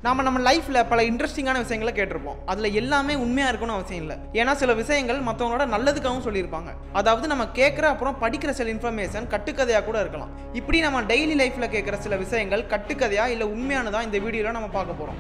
நாம நம்ம லைஃப்ல பல இன்ட்ரெஸ்டிங்கான விஷயங்களை கேட்டிருப்போம் அதுல எல்லாமே உண்மையா இருக்கணும்னு அவசியம் இல்லை ஏன்னா சில விஷயங்கள் மற்றவங்களோட நல்லதுக்காகவும் சொல்லியிருப்பாங்க அதாவது நம்ம கேட்குற அப்புறம் படிக்கிற சில இன்ஃபர்மேஷன் கட்டுக்கதையா கூட இருக்கலாம் இப்படி நம்ம டெய்லி லைஃப்ல கேட்குற சில விஷயங்கள் கட்டுக்கதையா இல்ல உண்மையானதா இந்த வீடியோல நம்ம பார்க்க போறோம்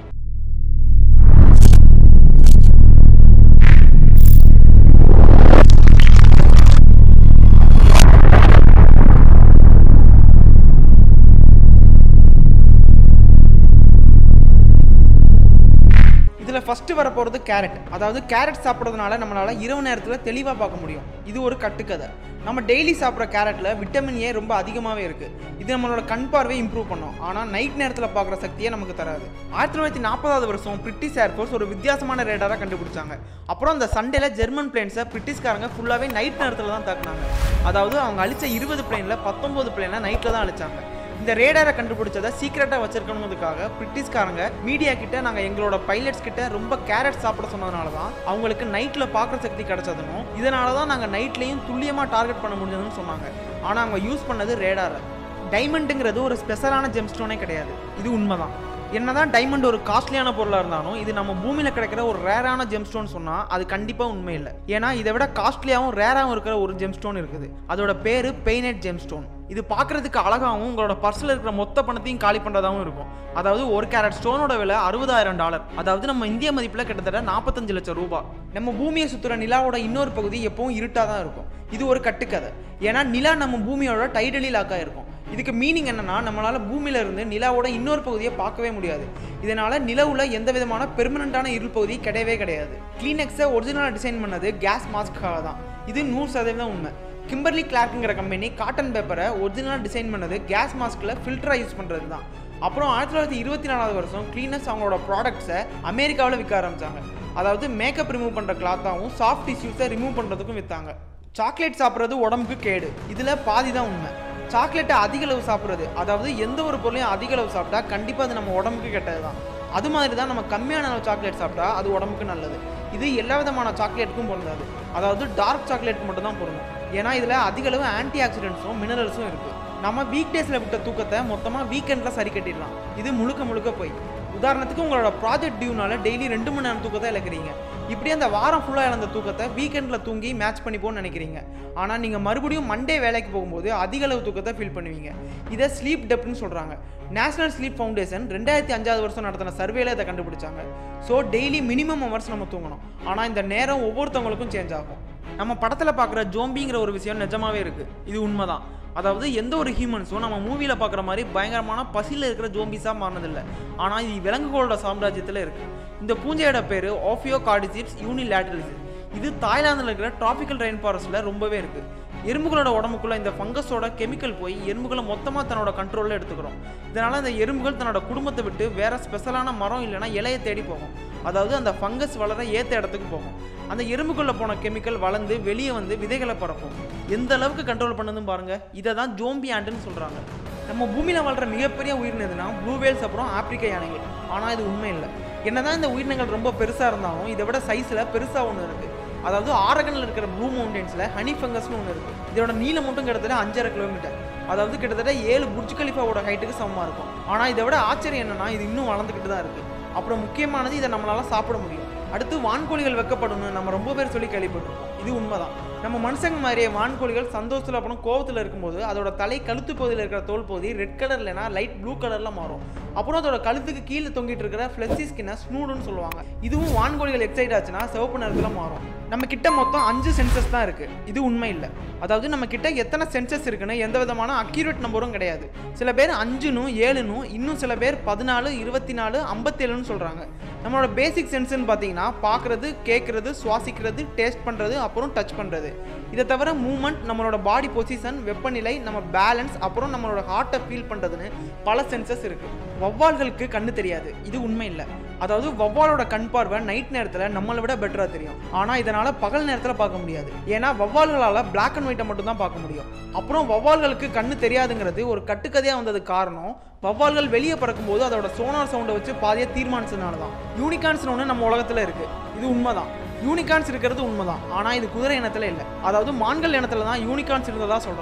இதில் ஃபஸ்ட்டு வர போகிறது கேரட் அதாவது கேரட் சாப்பிட்றதுனால நம்மளால் இரவு நேரத்தில் தெளிவாக பார்க்க முடியும் இது ஒரு கட்டுக்கதை நம்ம டெய்லி சாப்பிட்ற கேரட்டில் விட்டமின் ஏ ரொம்ப அதிகமாகவே இருக்குது இது நம்மளோட கண் பார்வையை இம்ப்ரூவ் பண்ணும் ஆனால் நைட் நேரத்தில் பார்க்குற சக்தியை நமக்கு தராது ஆயிரத்தி தொள்ளாயிரத்தி நாற்பதாவது வருஷம் பிரிட்டிஷ் ஏர்ஃபோர்ஸ் ஒரு வித்தியாசமான ரேடாராக கண்டுபிடிச்சாங்க அப்புறம் அந்த சண்டேல ஜெர்மன் பிளேன்ஸை பிரிட்டிஷ்காரங்க ஃபுல்லாகவே நைட் நேரத்தில் தான் தாக்குனாங்க அதாவது அவங்க அழிச்ச இருபது பிளேனில் பத்தொம்போது பிளேனை நைட்டில் தான் அழிச்சாங்க இந்த ரேடாரை கண்டுபிடிச்சதை சீக்கிரட்டாக வச்சிருக்கணுங்கிறதுக்காக பிரிட்டிஷ்காரங்க மீடியா கிட்ட நாங்கள் எங்களோட பைலட்ஸ் கிட்ட ரொம்ப கேரட் சாப்பிட சொன்னதுனால தான் அவங்களுக்கு நைட்டில் பார்க்குற சக்தி கிடைச்சதுனும் இதனால தான் நாங்கள் நைட்லேயும் துல்லியமாக டார்கெட் பண்ண முடிஞ்சதுன்னு சொன்னாங்க ஆனால் அவங்க யூஸ் பண்ணது ரேடாரை டைமண்டுங்கிறது ஒரு ஸ்பெஷலான ஜெம்ஸ்டோனே கிடையாது இது உண்மைதான் என்னதான் டைமண்ட் ஒரு காஸ்ட்லியான பொருளாக இருந்தாலும் இது நம்ம பூமியில் கிடைக்கிற ஒரு ரேரான ஜெம்ஸ்டோன் சொன்னால் அது கண்டிப்பாக உண்மை இல்லை ஏன்னா இதை விட காஸ்ட்லியாகவும் ரேராகவும் இருக்கிற ஒரு ஜெம்ஸ்டோன் இருக்குது அதோட பேர் பெயினட் ஜெம்ஸ்டோன் இது பார்க்கறதுக்கு அழகாகவும் உங்களோட பர்ஸில் இருக்கிற மொத்த பணத்தையும் காலி பண்ணுறதாகவும் இருக்கும் அதாவது ஒரு கேரட் ஸ்டோனோட விலை அறுபதாயிரம் டாலர் அதாவது நம்ம இந்திய மதிப்பில் கிட்டத்தட்ட நாற்பத்தஞ்சு லட்சம் ரூபாய் நம்ம பூமியை சுற்றுற நிலாவோட இன்னொரு பகுதி எப்பவும் இருட்டாக தான் இருக்கும் இது ஒரு கட்டுக்கதை ஏன்னா நிலா நம்ம பூமியோட டைடலி லாக்காக இருக்கும் இதுக்கு மீனிங் என்னன்னா நம்மளால பூமியில இருந்து நிலாவோட இன்னொரு பகுதியை பார்க்கவே முடியாது இதனால நிலவுல எந்த விதமான பெர்மனண்டான இருள் பகுதி கிடையவே கிடையாது கிளீனெக்ஸை ஒரிஜினலாக டிசைன் பண்ணது கேஸ் மாஸ்க்காக தான் இது நூறு சதவீதம் உண்மை கிம்பர்லி கிளார்க்குங்கிற கம்பெனி காட்டன் பேப்பரை ஒரிஜினலாக டிசைன் பண்ணது கேஸ் மாஸ்கில் ஃபில்டராக யூஸ் பண்ணுறது தான் அப்புறம் ஆயிரத்தி தொள்ளாயிரத்தி இருபத்தி நாலாவது வருஷம் கிளீனர்ஸ் அவங்களோட ப்ராடக்ட்ஸை அமெரிக்காவில் விற்க ஆரம்பிச்சாங்க அதாவது மேக்கப் ரிமூவ் பண்ணுற கிளாத்தாகவும் சாஃப்ட் டிஷ்யூஸை ரிமூவ் பண்ணுறதுக்கும் விற்றாங்க சாக்லேட் சாப்பிட்றது உடம்புக்கு கேடு இதில் பாதி தான் உண்மை சாக்லேட்டை அதிக அளவு சாப்பிட்றது அதாவது எந்த ஒரு பொருளையும் அதிக அளவு சாப்பிட்டா கண்டிப்பாக அது நம்ம உடம்புக்கு கெட்டது தான் அது மாதிரி தான் நம்ம கம்மியான அளவு சாக்லேட் சாப்பிட்டா அது உடம்புக்கு நல்லது இது எல்லா விதமான சாக்லேட்டுக்கும் பொருந்தாது அதாவது டார்க் சாக்லேட் மட்டும் தான் பொருந்தும் ஏன்னா இதில் அதிக அளவு ஆன்டி ஆக்சிடென்ட்ஸும் மினரல்ஸும் இருக்குது நம்ம வீக் டேஸில் விட்ட தூக்கத்தை மொத்தமாக வீக்கெண்டில் சரி கட்டிடலாம் இது முழுக்க முழுக்க போய் உதாரணத்துக்கு உங்களோட ப்ராஜெக்ட் டியூனால டெய்லி ரெண்டு மணி நேரம் தூக்கத்தை இழக்கிறீங்க இப்படி அந்த வாரம் ஃபுல்லாக இழந்த தூக்கத்தை வீக்கெண்டில் தூங்கி மேட்ச் பண்ணிப்போன்னு நினைக்கிறீங்க ஆனால் நீங்கள் மறுபடியும் மண்டே வேலைக்கு போகும்போது அதிக அளவு தூக்கத்தை ஃபீல் பண்ணுவீங்க இதை ஸ்லீப் டெப்ட்னு சொல்கிறாங்க நேஷனல் ஸ்லீப் ஃபவுண்டேஷன் ரெண்டாயிரத்தி அஞ்சாவது வருஷம் நடத்தின சர்வேல இதை கண்டுபிடிச்சாங்க ஸோ டெய்லி மினிமம் ஹவர்ஸ் நம்ம தூங்கணும் ஆனால் இந்த நேரம் ஒவ்வொருத்தவங்களுக்கும் சேஞ்ச் ஆகும் நம்ம படத்தில் பார்க்குற ஜோம்பிங்கிற ஒரு விஷயம் நிஜமாவே இருக்குது இது உண்மைதான் அதாவது எந்த ஒரு ஹியூமன்ஸும் நம்ம மூவியில் பார்க்குற மாதிரி பயங்கரமான பசியில் இருக்கிற ஜோம்பிஸாக மாறினதில்லை ஆனால் இது விலங்குகளோட சாம்ராஜ்யத்தில் இருக்குது இந்த பூஞ்சையோட பேர் ஆஃபியோ கார்டிசிப்ஸ் யூனிலேட்ரலிஸ் இது தாய்லாந்தில் இருக்கிற டிராபிக்கல் ரெயின் ஃபாரஸ்ட்டில் ரொம்பவே இருக்குது எறும்புகளோட உடம்புக்குள்ள இந்த ஃபங்கஸோட கெமிக்கல் போய் எறும்புகளை மொத்தமாக தன்னோட கண்ட்ரோலில் எடுத்துக்கிறோம் இதனால் அந்த எறும்புகள் தன்னோட குடும்பத்தை விட்டு வேற ஸ்பெஷலான மரம் இல்லைன்னா இலையை தேடி போகும் அதாவது அந்த ஃபங்கஸ் வளர ஏற்ற இடத்துக்கு போகும் அந்த எறும்புக்குள்ள போன கெமிக்கல் வளர்ந்து வெளியே வந்து விதைகளை பரப்பும் எந்த அளவுக்கு கண்ட்ரோல் பண்ணுதுன்னு பாருங்க இதை தான் ஜோம்பி ஆண்டுன்னு சொல்கிறாங்க நம்ம பூமியில் வாழ்கிற மிகப்பெரிய உயிரினதுனா ப்ளூ வேல்ஸ் அப்புறம் ஆப்பிரிக்க யானைகள் ஆனால் இது உண்மை இல்லை என்னதான் இந்த உயிரினங்கள் ரொம்ப பெருசாக இருந்தாலும் இதை விட சைஸில் பெருசாக ஒன்று இருக்குது அதாவது ஆரகனில் இருக்கிற ப்ளூ மவுண்டன்ஸில் ஹனி ஃபங்கஸ்னு ஒன்று இருக்குது இதோட நீளம் மட்டும் கிட்டத்தட்ட அஞ்சரை கிலோமீட்டர் அதாவது கிட்டத்தட்ட ஏழு புர்ஜ் கலிஃபாவோட ஹைட்டுக்கு சமமாக இருக்கும் ஆனால் இதை விட ஆச்சரியம் என்னன்னா இது இன்னும் வளர்ந்துக்கிட்டு தான் இருக்குது அப்புறம் முக்கியமானது இதை நம்மளால சாப்பிட முடியும் அடுத்து வான்கோழிகள் வைக்கப்படணும்னு நம்ம ரொம்ப பேர் சொல்லி கேள்விப்பட்டிருக்கோம் இது உண்மைதான் நம்ம மனுஷங்க மாதிரியே வான்கோழிகள் சந்தோஷத்தில் அப்புறம் கோவத்தில் இருக்கும்போது அதோட தலை கழுத்து பகுதியில் இருக்கிற தோல் பகுதி ரெட் கலர் இல்லைனா லைட் ப்ளூ கலரில் மாறும் அப்புறம் அதோட கழுத்துக்கு கீழே தொங்கிட்டு இருக்கிற ஃப்ளெக்சி ஸ்கின்னை ஸ்னூடுன்னு சொல்லுவாங்க இதுவும் வான்கோழிகள் எக்ஸைட் ஆச்சுன்னா சிவப்பு நிறத்தில் மாறும் நம்ம கிட்ட மொத்தம் அஞ்சு சென்சஸ் தான் இருக்கு இது உண்மை இல்லை அதாவது நம்ம கிட்ட எத்தனை சென்சஸ் இருக்குன்னு எந்த விதமான அக்யூரேட் நம்பரும் கிடையாது சில பேர் அஞ்சுனும் ஏழுனும் இன்னும் சில பேர் பதினாலு இருபத்தி நாலு ஐம்பத்தேழுன்னு சொல்கிறாங்க நம்மளோட பேசிக் சென்ஸ்னு பார்த்தீங்கன்னா பார்க்குறது கேட்குறது சுவாசிக்கிறது டேஸ்ட் பண்ணுறது அப்புறம் டச் பண்ணுறது இதை தவிர மூமெண்ட் நம்மளோட பாடி பொசிஷன் வெப்பநிலை நம்ம பேலன்ஸ் அப்புறம் நம்மளோட ஹார்ட்டை ஃபீல் பண்ணுறதுன்னு பல சென்சஸ் இருக்குது வவ்வால்களுக்கு கண்ணு தெரியாது இது உண்மை இல்லை அதாவது வவ்வாலோட கண் பார்வை நைட் நேரத்தில் நம்மளை விட பெட்டராக தெரியும் ஆனால் இதனால் பகல் நேரத்தில் பார்க்க முடியாது ஏன்னா வவ்வால்களால் பிளாக் அண்ட் ஒயிட்டை மட்டும் தான் பார்க்க முடியும் அப்புறம் வவ்வால்களுக்கு கண்ணு தெரியாதுங்கிறது ஒரு கட்டுக்கதையாக வந்தது காரணம் வவ்வால்கள் வெளியே பறக்கும்போது அதோட சோனார் சவுண்டை வச்சு பாதியை தீர்மானிச்சதுனால தான் யூனிகான்ஸ்னு ஒன்று நம்ம உலகத்தில் இருக்குது இது உண்மைதான் யூனிகார்ன்ஸ் இருக்கிறது உண்மைதான் ஆனால் இது குதிரை இனத்தில் இல்லை அதாவது மான்கள் இனத்தில் தான் யூனிகார்ன்ஸ் இருந்ததா சொல்கிறாங்க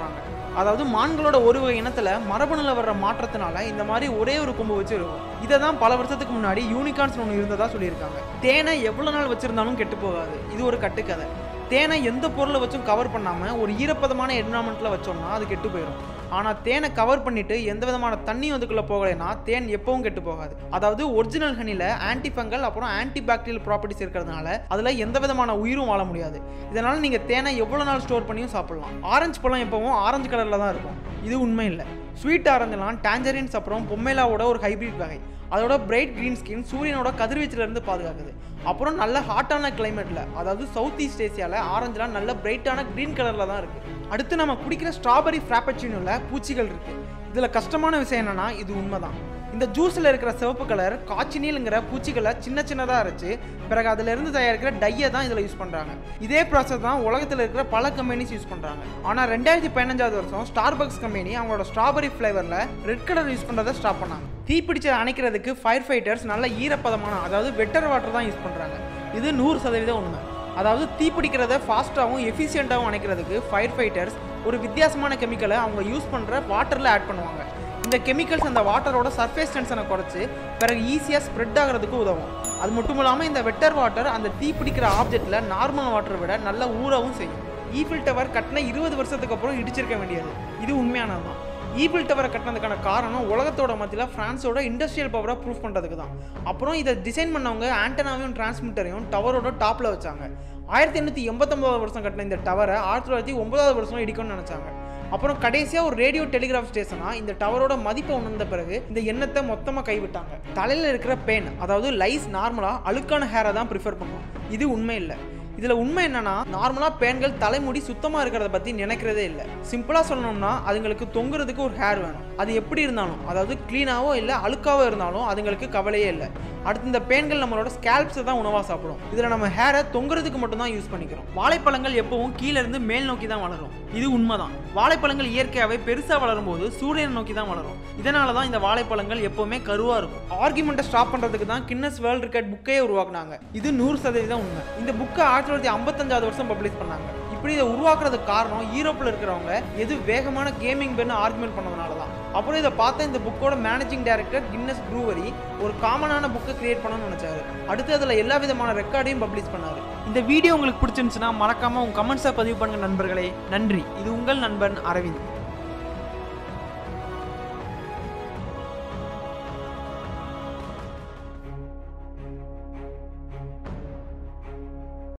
அதாவது மான்களோட ஒரு வகை இனத்துல மரபணுல வர்ற மாற்றத்தினால இந்த மாதிரி ஒரே ஒரு கொம்பு வச்சு இருக்கும் இதை தான் பல வருஷத்துக்கு முன்னாடி யூனிகார்ன்ஸ் ஒன்று இருந்ததா சொல்லியிருக்காங்க தேனை எவ்வளவு நாள் வச்சிருந்தாலும் கெட்டு போகாது இது ஒரு கட்டுக்கதை தேனை எந்த பொருளை வச்சும் கவர் பண்ணாமல் ஒரு ஈரப்பதமான என்வரான்மெண்ட்டில் வச்சோம்னா அது கெட்டு போயிடும் ஆனால் தேனை கவர் பண்ணிட்டு எந்த விதமான தண்ணி அதுக்குள்ளே போகலைன்னா தேன் எப்பவும் கெட்டு போகாது அதாவது ஒரிஜினல் ஹனியில் ஆன்டி ஃபங்கல் அப்புறம் ஆன்டி பாக்டீரியல் ப்ராப்பர்ட்டிஸ் இருக்கிறதுனால அதில் எந்த விதமான உயிரும் வாழ முடியாது இதனால் நீங்கள் தேனை எவ்வளோ நாள் ஸ்டோர் பண்ணியும் சாப்பிடலாம் ஆரஞ்சு பழம் எப்பவும் ஆரஞ்சு கலரில் தான் இருக்கும் இது உண்மை இல்லை ஸ்வீட் ஆரஞ்சுலாம் டேஞ்சரின்ஸ் அப்புறம் பொம்மைலாவோட ஒரு ஹைபிரிட் வகை அதோட பிரைட் க்ரீன் ஸ்கின் சூரியனோட கதிர்வீச்சிலிருந்து பாதுகாக்குது அப்புறம் நல்ல ஹாட்டான கிளைமேட்டில் அதாவது சவுத் ஈஸ்ட் ஏசியாவில் ஆரஞ்சுலாம் நல்ல பிரைட்டான க்ரீன் கலரில் தான் இருக்குது அடுத்து நம்ம குடிக்கிற ஸ்ட்ராபெரி ஃப்ராப்பச்சினோவில் பூச்சிகள் இருக்குது இதில் கஷ்டமான விஷயம் என்னன்னா இது உண்மைதான் இந்த ஜூஸில் இருக்கிற சிவப்பு கலர் காச்சினியலுங்கிற பூச்சிகளை சின்ன சின்னதாக அரைச்சு பிறகு அதிலிருந்து தயாரிக்கிற டையை தான் இதில் யூஸ் பண்ணுறாங்க இதே ப்ராசஸ் தான் உலகத்தில் இருக்கிற பல கம்பெனிஸ் யூஸ் பண்ணுறாங்க ஆனால் ரெண்டாயிரத்தி பதினஞ்சாவது வருஷம் ஸ்டார்பக்ஸ் கம்பெனி அவங்களோட ஸ்ட்ராபெரி ஃப்ளேவரில் ரெட் கலர் யூஸ் பண்ணுறதை ஸ்டாப் பண்ணாங்க தீப்பிடிச்சதை அணைக்கிறதுக்கு ஃபயர் ஃபைட்டர்ஸ் நல்ல ஈரப்பதமான அதாவது வெட்டர் வாட்டர் தான் யூஸ் பண்ணுறாங்க இது நூறு சதவீதம் உண்மை அதாவது தீப்பிடிக்கிறத ஃபாஸ்ட்டாகவும் எஃபிஷியண்ட்டாகவும் அணைக்கிறதுக்கு ஃபயர் ஃபைட்டர்ஸ் ஒரு வித்தியாசமான கெமிக்கலை அவங்க யூஸ் பண்ணுற வாட்டரில் ஆட் பண்ணுவாங்க இந்த கெமிக்கல்ஸ் அந்த வாட்டரோட சர்ஃபேஸ் டென்ஷனை குறைச்சி பிறகு ஈஸியாக ஸ்ப்ரெட் ஆகிறதுக்கு உதவும் அது மட்டும் இல்லாமல் இந்த வெட்டர் வாட்டர் அந்த தீ பிடிக்கிற ஆப்ஜெக்டில் நார்மல் வாட்டரை விட நல்லா ஊறவும் செய்யும் ஈஃபில் டவர் கட்டின இருபது வருஷத்துக்கு அப்புறம் இடிச்சிருக்க வேண்டியது இது உண்மையானது தான் ஈபிள் டவரை கட்டினதுக்கான காரணம் உலகத்தோட மத்தியில் ஃப்ரான்ஸோட இண்டஸ்ட்ரியல் பவரை ப்ரூஃப் பண்ணுறதுக்கு தான் அப்புறம் இதை டிசைன் பண்ணவங்க ஆண்டனாவையும் டிரான்ஸ்மிட்டரையும் டவரோட டாப்பில் வச்சாங்க ஆயிரத்தி எண்ணூற்றி எண்பத்தொம்பதாவது வருஷம் கட்டின இந்த டவரை ஆயிரத்தி தொள்ளாயிரத்தி ஒன்பதாவது வருஷம் இடிக்கும்னு நினச்சாங்க அப்புறம் கடைசியாக ஒரு ரேடியோ டெலிகிராஃப் ஸ்டேஷனாக இந்த டவரோட மதிப்பை உணர்ந்த பிறகு இந்த எண்ணத்தை மொத்தமாக கைவிட்டாங்க தலையில் இருக்கிற பெயின் அதாவது லைஸ் நார்மலாக அழுக்கான ஹேரை தான் ப்ரிஃபர் பண்ணும் இது உண்மை இல்லை இதில் உண்மை என்னன்னா நார்மலாக பெண்கள் தலைமுடி சுத்தமாக இருக்கிறத பற்றி நினைக்கிறதே இல்லை சிம்பிளாக சொல்லணும்னா அதுங்களுக்கு தொங்குறதுக்கு ஒரு ஹேர் வேணும் அது எப்படி இருந்தாலும் அதாவது க்ளீனாவோ இல்லை அழுக்காவோ இருந்தாலும் அதுங்களுக்கு கவலையே இல்லை அடுத்து இந்த பேன்கள் நம்மளோட ஸ்கேல்ப்ஸை தான் உணவாக சாப்பிடும் இதில் நம்ம ஹேரை தொங்குறதுக்கு மட்டும் தான் யூஸ் பண்ணிக்கிறோம் வாழைப்பழங்கள் எப்பவும் கீழே இருந்து மேல் நோக்கி தான் வளரும் இது உண்மைதான் வாழைப்பழங்கள் இயற்கையாகவே பெருசாக வளரும் போது சூரியனை நோக்கி தான் வளரும் இதனால தான் இந்த வாழைப்பழங்கள் எப்பவுமே கருவாக இருக்கும் ஆர்குமெண்ட்டை ஸ்டாப் பண்ணுறதுக்கு தான் கின்னஸ் வேர்ல்ட் ரெக்கார்ட் புக்கையே உருவாக்குனாங்க இது நூறு சதவீதம் உண்மை இந்த புக்கை ஆயிரத்தி தொள்ளாயிரத்தி ஐம்பத்தஞ்சாவது வருஷம் பப்ளிஷ் பண்ணாங்க இப்படி இதை உருவாக்குறதுக்கு காரணம் யூரோப்பில் இருக்கிறவங்க எது வேகமான கேமிங் பெண்ணு ஆர்குமெண்ட் பண்ணதுனால தான் அப்புறம் இதை பார்த்த இந்த புக்கோட மேனேஜிங் டைரக்டர் கின்னஸ் ப்ரூவரி ஒரு காமனான புக்கை கிரியேட் பண்ணணும்னு நினைச்சாரு அடுத்து அதில் எல்லா விதமான ரெக்கார்டையும் பப்ளிஷ் பண்ணாரு இந்த வீடியோ உங்களுக்கு பிடிச்சிருந்துச்சுன்னா மறக்காம உங்க கமெண்ட்ஸை பதிவு பண்ணுங்க நண்பர்களே நன்றி இது உங்கள் நண்பன் அரவிந்த்